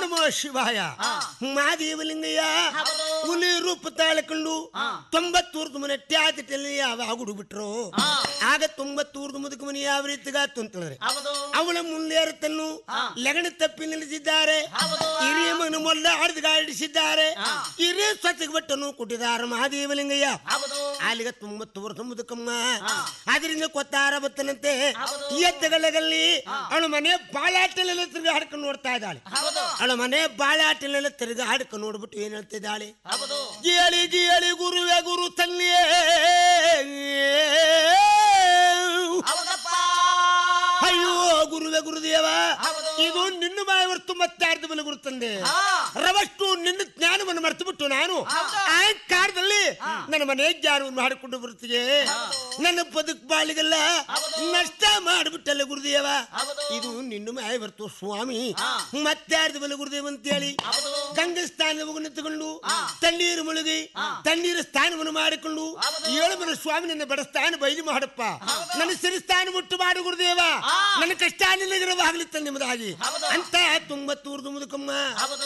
ನಮೋ ಶಿವಾಯ ಮಾದೇವಲಿಂಗಯ್ಯ ಹುಲಿ ರೂಪ ತಾಳ್ಕೊಂಡು ತೊಂಬತ್ತೂರ್ದು ಮನೆ ಟ್ಯಾತಿಟಲ್ಲಿ ಯಾವ ಹುಡುಗ ಬಿಟ್ರು ಆಗ ತೊಂಬತ್ತೂರ್ದು ಮುದುಕ ಮನೆ ಯಾವ ರೀತಿಗಾತು ಅಂತ ಹೇಳಿದ್ರೆ ಅವಳ ಮುಂದೇರುತ್ತನ್ನು ಲಗಣ ತಪ್ಪಿ ನಿಲ್ಲಿಸಿದ್ದಾರೆ ಹಿರಿಯ ಮಗನ ಮೊಲ್ಲ ಆಡಿಸಿದ್ದಾರೆ ಹಿರಿಯ ಸ್ವತ್ತಿಗೆ ಬಟ್ಟನು ಕೊಟ್ಟಿದ್ದಾರೆ ಮಹಾದೇವಲಿಂಗಯ್ಯ ಅಲ್ಲಿಗೆ ತೊಂಬತ್ತು ವರ್ಷ ಮುದುಕಮ್ಮ ಅದರಿಂದ ಕೊತ್ತಾರ ಬತ್ತನಂತೆ ಎತ್ತಗಲಗಲ್ಲಿ ಅವಳ ಮನೆ ಬಾಳಾಟಲೆಲ್ಲ ತಿರುಗಿ ಹಾಡ್ಕೊಂಡು ನೋಡ್ತಾ ಇದ್ದಾಳೆ ಅವಳ ಮನೆ ಬಾಳಾಟಲೆಲ್ಲ ತಿರುಗಿ ಹಾಡ್ಕೊಂಡು ನೋಡ್ಬಿಟ್ಟು ಏನ್ ಹೇಳ್ತಿದ್ದಾಳೆ ಜಿಯಳಿ ಜಿಯಳಿ ಗುರುವೆ ಗುರು ತನ್ನಿಯೇ ಅಯ್ಯೋ ಗುರುವೆ ಗುರುದೇವ ಇದು ನಿನ್ನ ಬಾಯಿ ಹೊರತು ಮತ್ತೆ ಅರ್ಧ ಬಲ ಗುರು ತಂದೆ ರವಷ್ಟು ನಿನ್ನ ಜ್ಞಾನವನ್ನು ಮರೆತು ಬಿಟ್ಟು ನಾನು ಆ ಕಾಲದಲ್ಲಿ ನನ್ನ ಮನೆ ಜ್ಞಾನವನ್ನು ಮಾಡಿಕೊಂಡು ಬರುತ್ತಿಗೆ ನನ್ನ ಬದುಕು ಬಾಳಿಗೆಲ್ಲ ನಷ್ಟ ಮಾಡಿಬಿಟ್ಟಲ್ಲ ಗುರುದೇವ ಇದು ನಿನ್ನ ಮಾಯ ಬರ್ತು ಸ್ವಾಮಿ ಮತ್ತೆ ಅರ್ಧ ಬಲ ಗುರುದೇವ ಅಂತೇಳಿ ಗಂಗೆ ಸ್ಥಾನದ ನಿಂತುಕೊಂಡು ತಣ್ಣೀರು ಮುಳುಗಿ ತಣ್ಣೀರು ಸ್ಥಾನವನ್ನು ಮಾಡಿಕೊಂಡು ಏಳು ಮನ ಸ್ವಾಮಿ ನನ್ನ ಬಡಸ್ಥಾನ ಬಯಲು ಮಾಡಪ್ಪ ನನ್ನ ಸಿರಿಸ್ಥಾನ ಮುಟ್ಟು ಮಾಡು ಗುರುದೇವ ನನ್ನ ಕಷ್ಟ ನಿನಗಿರವಾಗಲಿ ನಿಮ್ಮದಾಗಿ ಅಂತ ತುಂಬತ್ತೂರ್ದು ಮುದುಕಮ್ಮ